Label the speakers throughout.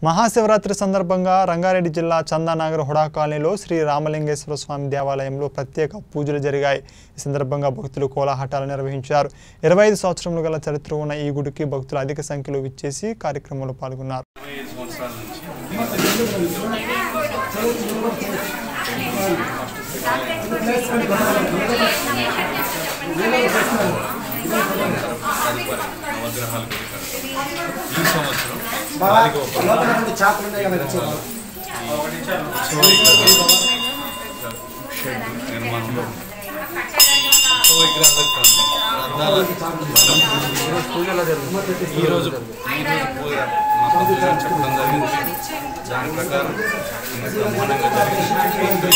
Speaker 1: మహాశివరాత్రి సందర్భంగా రంగారెడ్డి జిల్లా చందానగర్ హుడా కాలనీలో శ్రీ రామలింగేశ్వర స్వామి దేవాలయంలో ప్రత్యేక పూజలు జరిగాయి ఈ సందర్భంగా భక్తులు కోలాహటాలు నిర్వహించారు ఇరవై ఐదు సంవత్సరములు గల చరిత్ర ఉన్న ఈ గుడికి భక్తులు అధిక సంఖ్యలో విచ్చేసి కార్యక్రమంలో పాల్గొన్నారు
Speaker 2: ఇరవై ఐదు సంవత్సరాల నుంచి తదుపరి నవగ్రహాలు గుడి కడతారు. ఈ సంవత్సరం గాలికి ఒక షెడ్ నిర్మాణంలో ఉత్సవ విగ్రహాలకు కానీ రథాల ఈ రోజు ఈ రోజు పూజ మా పంతులు గారు చెప్పడం జరిగింది దాని ప్రకారం ఇంకా బ్రహ్మాండంగా జరిగింది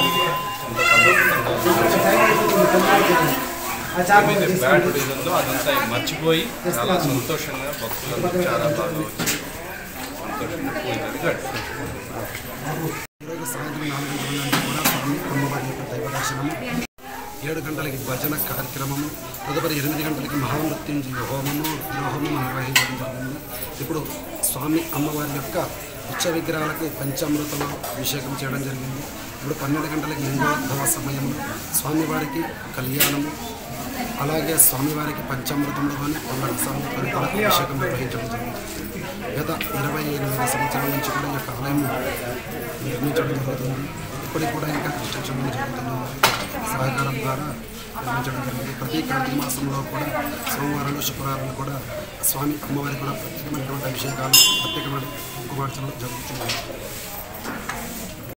Speaker 2: ఏమైతే బ్యాడ్ ఉందో అదంతా మర్చిపోయి చాలా సంతోషంగా భక్తులందరూ చాలా బాగా వచ్చి సంతోషంగా పూజ జరిగి
Speaker 3: ఈరోజు సాయంత్రం నాలుగు గంటల నుండి కూడా స్వామి అమ్మవారి యొక్క దైవ దర్శనము ఏడు గంటలకి భజన కార్యక్రమము తదుపరి ఎనిమిది గంటలకి మహామృత్యుంజయ హోమము రుద్రహోమము నిర్వహించడం జరిగింది ఇప్పుడు స్వామి అమ్మవారి యొక్క ఉచ్చ విగ్రహాలకు పంచామృతం అభిషేకం చేయడం జరిగింది ఇప్పుడు పన్నెండు గంటలకి లింగోద్భవ సమయంలో స్వామివారికి కళ్యాణము అలాగే స్వామివారికి పంచామృతంలో కానీ పళ్ళ రసాలతో కూడా అభిషేకం నిర్వహించడం జరిగింది గత ఇరవై ఎనిమిది సంవత్సరాల నుంచి కూడా ఈ యొక్క ఆలయం నిర్మించడం జరుగుతుంది ఇప్పటికి కూడా ఇంకా కన్స్ట్రక్షన్ జరుగుతున్న సహకారం ద్వారా నిర్మించడం జరిగింది ప్రతి కార్తీక మాసంలో కూడా సోమవారాలు శుక్రవారాలు కూడా స్వామి అమ్మవారికి కూడా ప్రత్యేకమైనటువంటి అభిషేకాలు ప్రత్యేకమైన కుంకుమార్చనలు జరుగుతున్నాయి